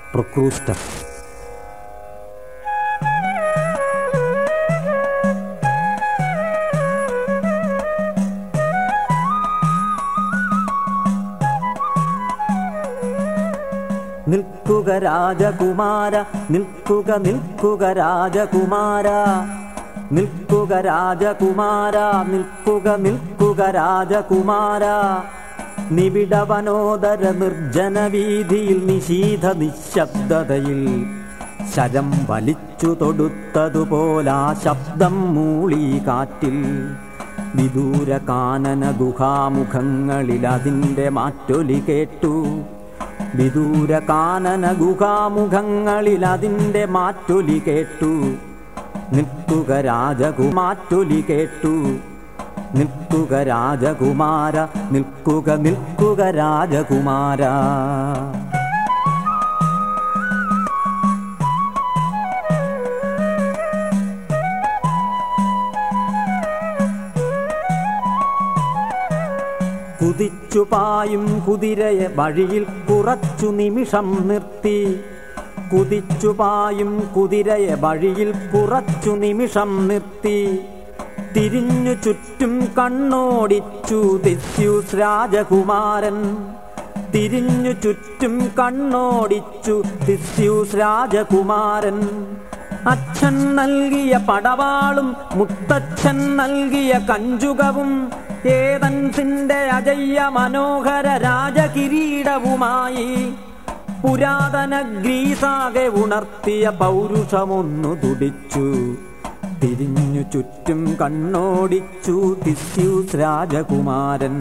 പ്രൊക്രൂസ്റ്റർ നിൽക്കുക രാജകുമാര നിൽക്കുക നിൽക്കുക രാജകുമാര നിൽക്കുക രാജകുമാര നിൽക്കുക നിൽക്കുക രാജകുമാര നിബിഡവനോദര നിർജ്ജന വീതിയിൽ നിശീധ നിശബ്ദതയിൽ ശരം വലിച്ചു തൊടുത്തതുപോലാ ശബ്ദം മൂളി കാറ്റിൽ വിദൂര കാനന ഗുഹാമുഖങ്ങളിൽ അതിൻ്റെ മാറ്റൊലി കേട്ടു വിദൂര കാനന ഗുഹാമുഖങ്ങളിൽ അതിൻ്റെ മാറ്റൊലി കേട്ടു നിൽക്കുക രാജകുമാറ്റൊലി കേട്ടു നിൽക്കുക രാജകുമാര നിൽക്കുക നിൽക്കുക രാജകുമാര കുതിച്ചു പായും കുതിരയെ വഴിയിൽ കുറച്ചു നിമിഷം നിർത്തി കുതിച്ചു പായും കുതിരയെ വഴിയിൽ കുറച്ചു നിമിഷം നിർത്തി തിരിഞ്ഞു ചുറ്റും കണ്ണോടിച്ചു തിസ്യൂസ് രാജകുമാരൻ തിരിഞ്ഞു ചുറ്റും കണ്ണോടിച്ചു തിസ്യൂസ് രാജകുമാരൻ അച്ഛൻ നൽകിയ പടവാളും മുത്തച്ഛൻ നൽകിയ കഞ്ചുകവും ഏതൻസിന്റെ അജയ്യ മനോഹര രാജകിരീടവുമായി പുരാതന ഗ്രീസാകെ ഉണർത്തിയ പൗരുഷമൊന്നു തുടിച്ചു തിരിഞ്ഞു ചുറ്റും കണ്ണോടിച്ചു തിസ്യൂസ് രാജകുമാരൻ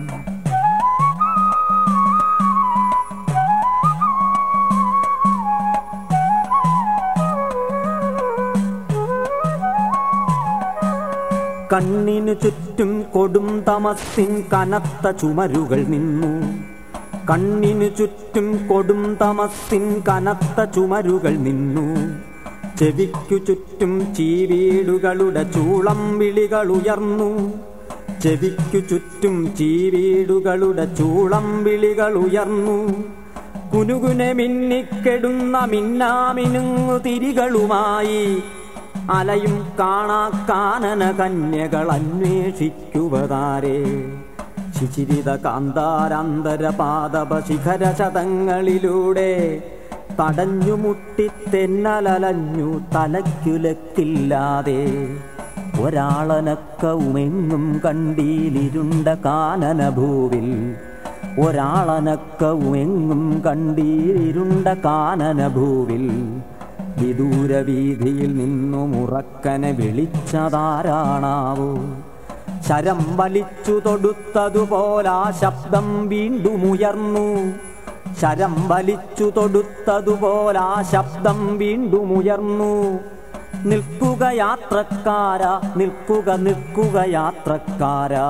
കണ്ണിനു ചുറ്റും കൊടും തമസിൻ കനത്ത ചുമരുകൾ നിന്നു കണ്ണിനു ചുറ്റും കൊടും തമസിൻ കനത്ത ചുമരുകൾ നിന്നു ചെവിക്കു ചുറ്റും ചീവീടുകളുടെ ചൂളം വിളികൾ ഉയർന്നു ചെവിക്കു ചുറ്റും ചീവീടുകളുടെ ചൂളം വിളികൾ ഉയർന്നു കുനുകുനെ മിന്നിക്കെടുന്ന മിന്നാമിനുങ്ങു തിരികളുമായി അലയും കാണാ കാനന കന്യകൾ അന്വേഷിക്കുവതാരേ ശിശിരിത കാന്താരാന്തര പാദപ ശിഖര ശതങ്ങളിലൂടെ തടഞ്ഞു മുട്ടി തെന്നലലഞ്ഞു തലയ്ക്കുലക്കില്ലാതെ ഒരാളനക്കവുമെങ്ങും കണ്ടീലിരുണ്ട കാനന ഭൂവിൽ ഒരാളനക്കവുമെങ്ങും കണ്ടീലിരുണ്ട കാനന ഭൂവിൽ വിദൂര വീതിയിൽ നിന്നും ഉറക്കനെ വിളിച്ചതാരാണാവോ ശരം വലിച്ചു തൊടുത്തതുപോലാ ശബ്ദം വീണ്ടും ഉയർന്നു ശരം വലിച്ചു തൊടുത്തതുപോലാ ശബ്ദം വീണ്ടും ഉയർന്നു നിൽക്കുക യാത്രക്കാര നിൽക്കുക നിൽക്കുക യാത്രക്കാരാ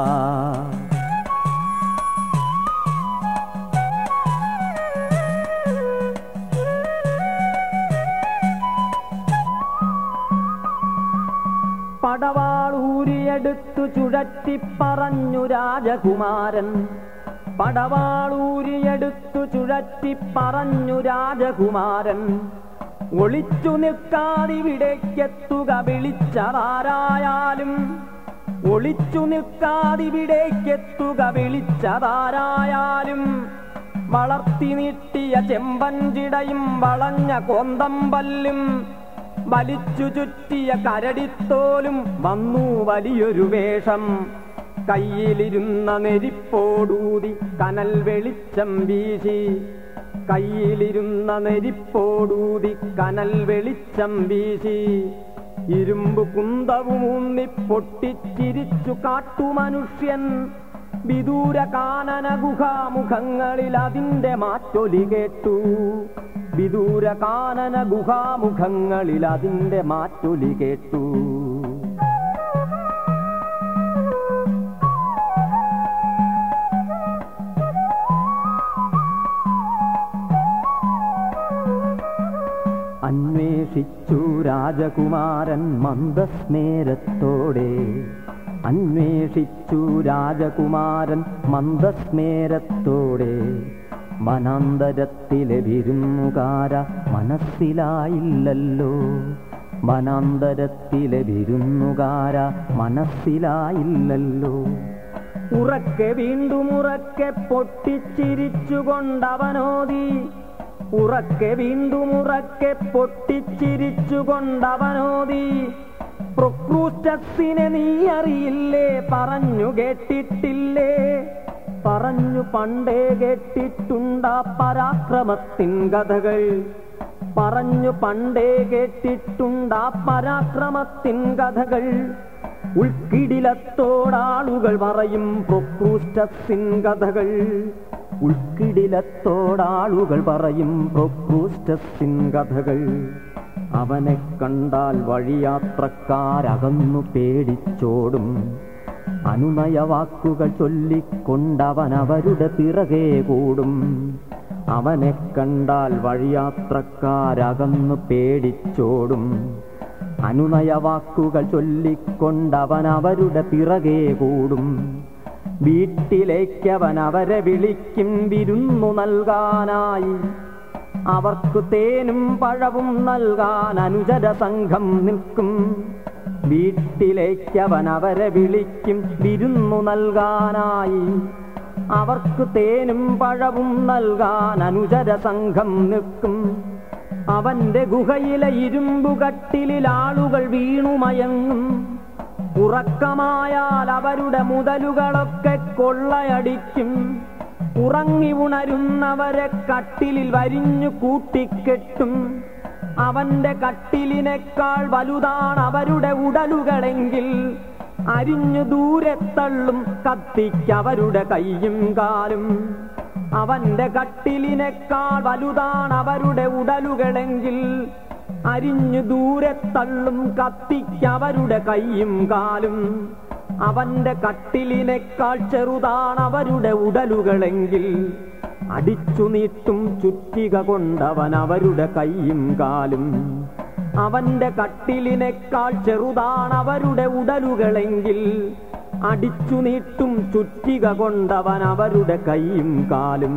പടവാളൂരിയെടുത്തു ചുഴറ്റി പറഞ്ഞു രാജകുമാരൻ പടവാളൂരിയെടുത്തു ചുഴറ്റി പറഞ്ഞു രാജകുമാരൻ ഒളിച്ചു നിൽക്കാതിവിടേക്കെത്തുക വിളിച്ചതാരായാലും ഒളിച്ചു നിൽക്കാതിവിടേക്കെത്തുക വിളിച്ചതാരായാലും വളർത്തി നീട്ടിയ ചെമ്പൻചിടയും വളഞ്ഞ കോന്തമ്പല്ലും വലിച്ചു ചുറ്റിയ കരടിത്തോലും വന്നു വലിയൊരു വേഷം കയ്യിലിരുന്ന നെരിപ്പോടൂതി കനൽ വെളിച്ചം വീശി കയ്യിലിരുന്ന നെരിപ്പോടൂതി കനൽ വെളിച്ചം വീശി ഇരുമ്പ് കുന്തവുമൂന്നി പൊട്ടിച്ചിരിച്ചു കാട്ടുമനുഷ്യൻ വിദൂര കാനന ഗുഹാമുഖങ്ങളിൽ അതിന്റെ മാറ്റൊലി കേട്ടു വിദൂര കാനന ഗുഹാമുഖങ്ങളിൽ അതിന്റെ മാറ്റൊലി കേട്ടു അന്വേഷിച്ചു രാജകുമാരൻ മന്ദസ്നേരത്തോടെ അന്വേഷിച്ചു രാജകുമാരൻ മന്ദസ്നേരത്തോടെ വനാന്തരത്തിലെ വിരുന്നുകാര മനസ്സിലായില്ലല്ലോ വനാന്തരത്തിലെ വിരുന്നുകാര മനസ്സിലായില്ലല്ലോ ഉറക്കെ വീണ്ടും ഉറക്കെ പൊട്ടിച്ചിരിച്ചുകൊണ്ടവനോദി ഉറക്കെ വീണ്ടും ഉറക്കെ പൊട്ടിച്ചിരിച്ചുകൊണ്ടവനോദി പ്രൊക്രൂസ്റ്റസിനെ നീ അറിയില്ലേ പറഞ്ഞു കേട്ടിട്ടില്ലേ പറഞ്ഞു പണ്ടേ കേട്ടിട്ടുണ്ടാ പരാക്രമത്തിൻ കഥകൾ പറഞ്ഞു പണ്ടേ കേട്ടിട്ടുണ്ടാ പരാക്രമത്തിൻ കഥകൾ ഉൾക്കിടിലത്തോടാളുകൾ പറയും പ്രൊക്രൂസ്റ്റസിൻ കഥകൾ ഉൾക്കിടിലത്തോടാളുകൾ പറയും പ്രൊക്രൂസ്റ്റസിൻ കഥകൾ അവനെ കണ്ടാൽ വഴിയാത്രക്കാരകന്നു പേടിച്ചോടും അനുനയ വാക്കുകൾ ചൊല്ലിക്കൊണ്ടവൻ അവരുടെ പിറകെ കൂടും അവനെ കണ്ടാൽ വഴിയാത്രക്കാരകന്നു പേടിച്ചോടും അനുനയ വാക്കുകൾ ചൊല്ലിക്കൊണ്ടവൻ അവരുടെ പിറകെ കൂടും വീട്ടിലേക്കവൻ അവരെ വിളിക്കും വിരുന്നു നൽകാനായി അവർക്ക് തേനും പഴവും നൽകാൻ അനുചര സംഘം നിൽക്കും വീട്ടിലേക്കവൻ അവരെ വിളിക്കും വിരുന്നു നൽകാനായി അവർക്ക് തേനും പഴവും നൽകാൻ അനുചര സംഘം നിൽക്കും അവന്റെ ഗുഹയിലെ ഇരുമ്പുകട്ടിലിൽ ആളുകൾ വീണുമയങ്ങും ഉറക്കമായാൽ അവരുടെ മുതലുകളൊക്കെ കൊള്ളയടിക്കും ഉറങ്ങി ഉണരുന്നവരെ കട്ടിലിൽ വരിഞ്ഞു കൂട്ടിക്കെട്ടും അവന്റെ കട്ടിലിനേക്കാൾ വലുതാണ് അവരുടെ ഉടലുകളെങ്കിൽ അരിഞ്ഞു ദൂരെ തള്ളും കത്തിക്കവരുടെ കൈയും കാലും അവന്റെ കട്ടിലിനേക്കാൾ വലുതാണ് അവരുടെ ഉടലുകളെങ്കിൽ അരിഞ്ഞു ദൂരെ തള്ളും കത്തിക്കവരുടെ കൈയും കാലും അവന്റെ കട്ടിലിനേക്കാൾ ചെറുതാണ് അവരുടെ ഉടലുകളെങ്കിൽ അടിച്ചു നീട്ടും ചുറ്റിക കൊണ്ടവൻ അവരുടെ കൈയും കാലും അവന്റെ കട്ടിലിനേക്കാൾ ചെറുതാണ് അവരുടെ ഉടലുകളെങ്കിൽ അടിച്ചു നീട്ടും ചുറ്റിക കൊണ്ടവൻ അവരുടെ കൈയും കാലും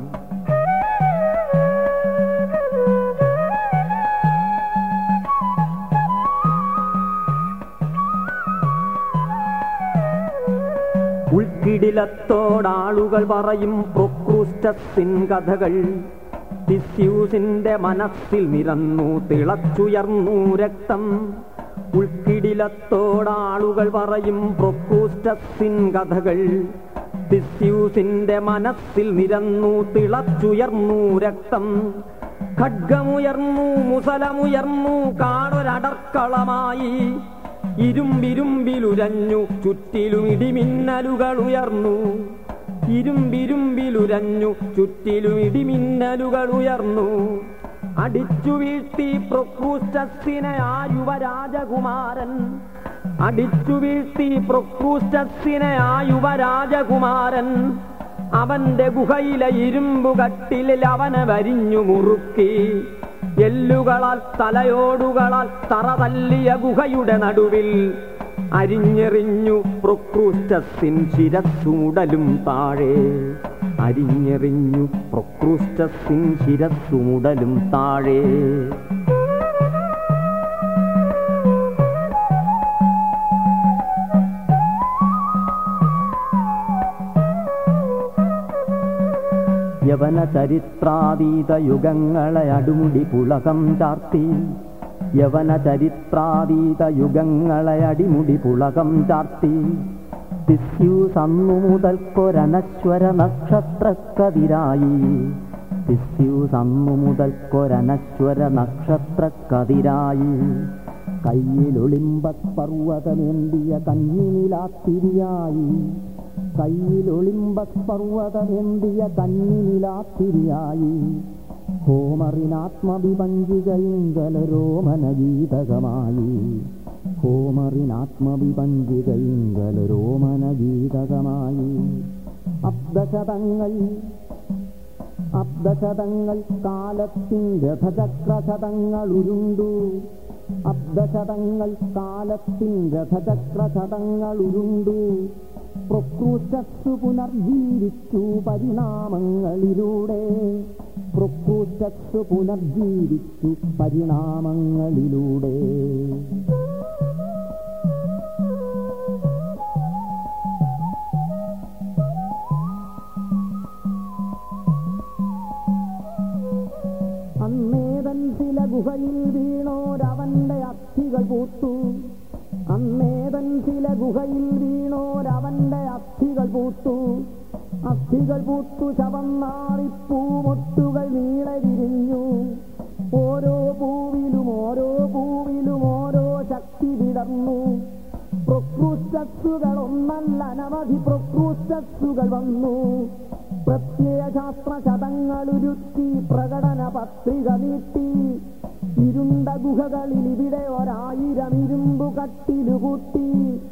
ഉൾക്കിടിലത്തോടാളുകൾ പറയും പ്രൊക്രൂസ്റ്റസിൻ കഥകൾ തിസ്യൂസിന്റെ മനസ്സിൽ നിരന്നു തിളച്ചുയർന്നു രക്തം ഉൾക്കിടിലത്തോടാളുകൾ പറയും പ്രൊക്രൂസ്റ്റസിൻ കഥകൾ തിസ്യൂസിന്റെ മനസ്സിൽ നിരന്നു തിളച്ചുയർന്നു രക്തം ഖഡ്ഗമുയർന്നു മുസലമുയർന്നു കാടൊരടർക്കളമായി ഇരുമ്പിരുമ്പിലുരഞ്ഞു ചുറ്റിലും ഇടിമിന്നലുകൾ ഉയർന്നു ഇരുമ്പിരുമ്പിലുരഞ്ഞു ചുറ്റിലും ഇടിമിന്നലുകൾ ഉയർന്നു അടിച്ചു വീഴ്ത്തി പ്രൊക്രൂസ്റ്റസിനെ ആ യുവരാജകുമാരൻ അടിച്ചു വീഴ്ത്തി പ്രൊക്രൂസ്റ്റസിനെ ആ യുവരാജകുമാരൻ അവന്റെ ഗുഹയിലെ ഇരുമ്പുകട്ടിലിൽ അവനെ വരിഞ്ഞു മുറുക്കി എല്ലുകളാൽ തലയോടുകളാൽ തറ തല്ലിയ ഗുഹയുടെ നടുവിൽ അരിഞ്ഞെറിഞ്ഞു പ്രൊക്രൂസ്റ്റസിൻ ശിരസ്സുമുടലും താഴെ അരിഞ്ഞെറിഞ്ഞു പ്രൊക്രൂസ്റ്റസിൻ ശിരസ്സുമുടലും താഴെ യവന ചരിത്രാതീത യുഗങ്ങളെ അടുമുടി പുളകം ചാർത്തി യവന ചരിത്രാതീത യുഗങ്ങളെ അടിമുടി പുളകം ചാർത്തി തിസ്യൂസ് അന്നു മുതൽക്കൊരനശ്വര നക്ഷത്രക്കതിരായി തിസ്യൂസ് അന്നു മുതൽക്കൊരനശ്വര നക്ഷത്രക്കതിരായി കയ്യിലൊളിമ്പത് പർവ്വതമേന്തിയ കഞ്ഞിനിലാത്തിരിയായി കയ്യിലൊളിമ്പത് പർവ്വതമേന്തിയ കഞ്ഞിനിലാത്തിരിയായി ഹോമറിനാത്മവിപഞ്ചികയിങ്കലരോമനഗീതകമായി ഹോമറിനാത്മവിപഞ്ചികയിങ്കലരോമനഗീതകമായി അബ്ദശതങ്ങൾ അബ്ദശതങ്ങൾ കാലത്തിൻ രഥചക്രശതങ്ങൾ ഉരുണ്ടു അബ്ദശതങ്ങൾ കാലത്തിൻ രഥചക്രശതങ്ങൾ ഉരുണ്ടു പ്രൊക്രൂറ്റസ് പുനർജീവിച്ചു പരിണാമങ്ങളിലൂടെ പ്രൊക്രൂറ്റസ് പുനർജീവിച്ചു പരിണാമങ്ങളിലൂടെ അന്നേതൻ ചില ഗുഹയിൽ വീണോരവന്റെ അസ്ഥികൾ പൂത്തു അന്നേതൻ ചില ഗുഹയിൽ വീണോരവന്റെ അസ്ഥികൾ പൂത്തു അസ്ഥികൾ പൂത്തു ചവന്നാറിപ്പൂമൊട്ടുകൾ നീളെ വിരിഞ്ഞു ഓരോ പൂവിലും ഓരോ പൂവിലും ഓരോ ശക്തി വിടർന്നു പ്രൊക്രൂസ്റ്റസുകൾ ഒന്നല്ല അനവധി പ്രൊക്രൂസ്റ്റസുകൾ വന്നു പ്രത്യയശാസ്ത്ര ശതങ്ങളുരുത്തി പ്രകടന പത്രിക നീട്ടി ഇരുണ്ട ഗുഹകളിൽ ഇവിടെ ഒരായിരം ഇരുമ്പു കട്ടിലുകൂട്ടി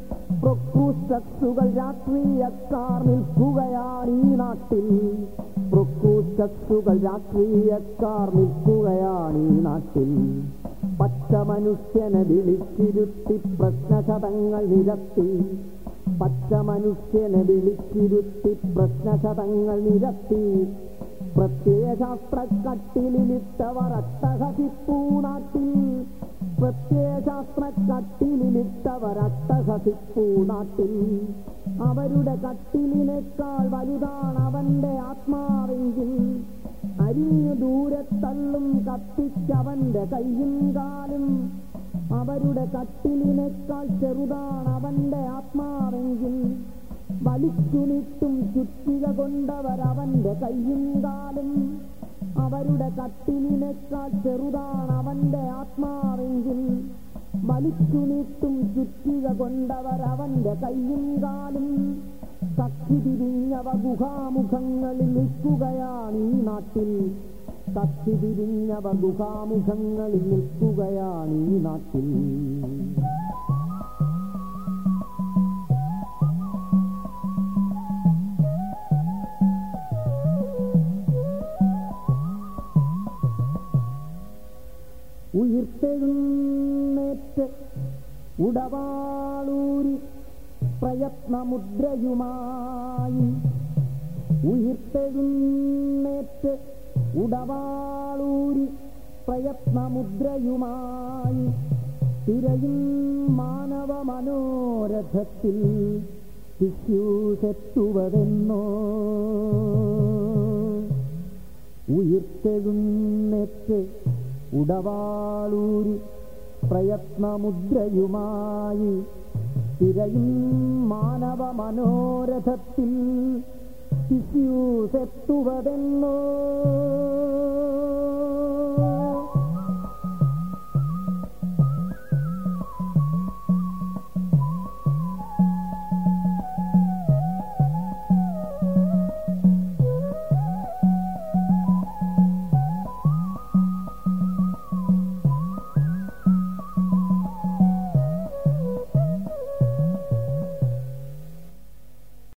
പ്രൊക്രൂസ്റ്റസുകൾ രാഷ്ട്രീയക്കാർ നിൽക്കുകയാണ് ഈ നാട്ടിൽ പ്രൊക്രൂസ്റ്റസുകൾ രാഷ്ട്രീയക്കാർ നിൽക്കുകയാണ് ഈ നാട്ടിൽ പച്ച മനുഷ്യനെ വിളിച്ചിരുത്തി പ്രശ്നശതങ്ങൾ നിരത്തി പച്ച മനുഷ്യനെ വിളിച്ചിരുത്തി പ്രശ്നശതങ്ങൾ നിരത്തി പ്രത്യയശാസ്ത്ര കട്ടിലിട്ടവർ അട്ടഹസിപ്പൂ നാട്ടിൽ പ്രത്യയശാസ്ത്ര കട്ടിലിട്ടവർ അട്ടഹസിപ്പൂ നാട്ടിൽ അവരുടെ കട്ടിലിനേക്കാൾ വലുതാണ് അവന്റെ ആത്മാവെങ്കിൽ അരിഞ്ഞു ദൂരെ തള്ളും കത്തിച്ചവന്റെ കയ്യും കാലും അവരുടെ കട്ടിലിനേക്കാൾ ചെറുതാണ് അവന്റെ ആത്മാവെങ്കിൽ വലിച്ചു നീട്ടും ചുറ്റിക കൊണ്ടവരവന്റെ കയ്യും കാലും അവരുടെ കട്ടിലിനേക്കാൾ ചെറുതാണ് അവന്റെ ആത്മാവെങ്കിൽ വലിച്ചു നീട്ടും ചുറ്റിക കൊണ്ടവരവന്റെ കയ്യും കാലും കക്ഷി തിരിഞ്ഞവ ഗുഹാമുഖങ്ങളിൽ നിൽക്കുകയാണ് ഈ നാട്ടിൽ കക്ഷി തിരിഞ്ഞവ ഗുഹാമുഖങ്ങളിൽ നിൽക്കുകയാണ് ഈ നാട്ടിൽ ഉയർത്തെഴുന്നേറ്റ് ഉടവാളൂരി പ്രയത്നമുദ്രയുമായി ഉയർത്തെഴുന്നേറ്റ് ഉടവാളൂരി പ്രയത്നമുദ്രയുമായി തിരയും മാനവ മനോരഥത്തിൽ ശിശുസെത്തുവതെന്നോ ഉയർത്തെഴുന്നേറ്റ് ഉടവാളൂരി പ്രയത്നമുദ്രയുമായി തിരയും മാനവ മനോരഥത്തിൽ ശിശുസെത്തുവതെന്നോ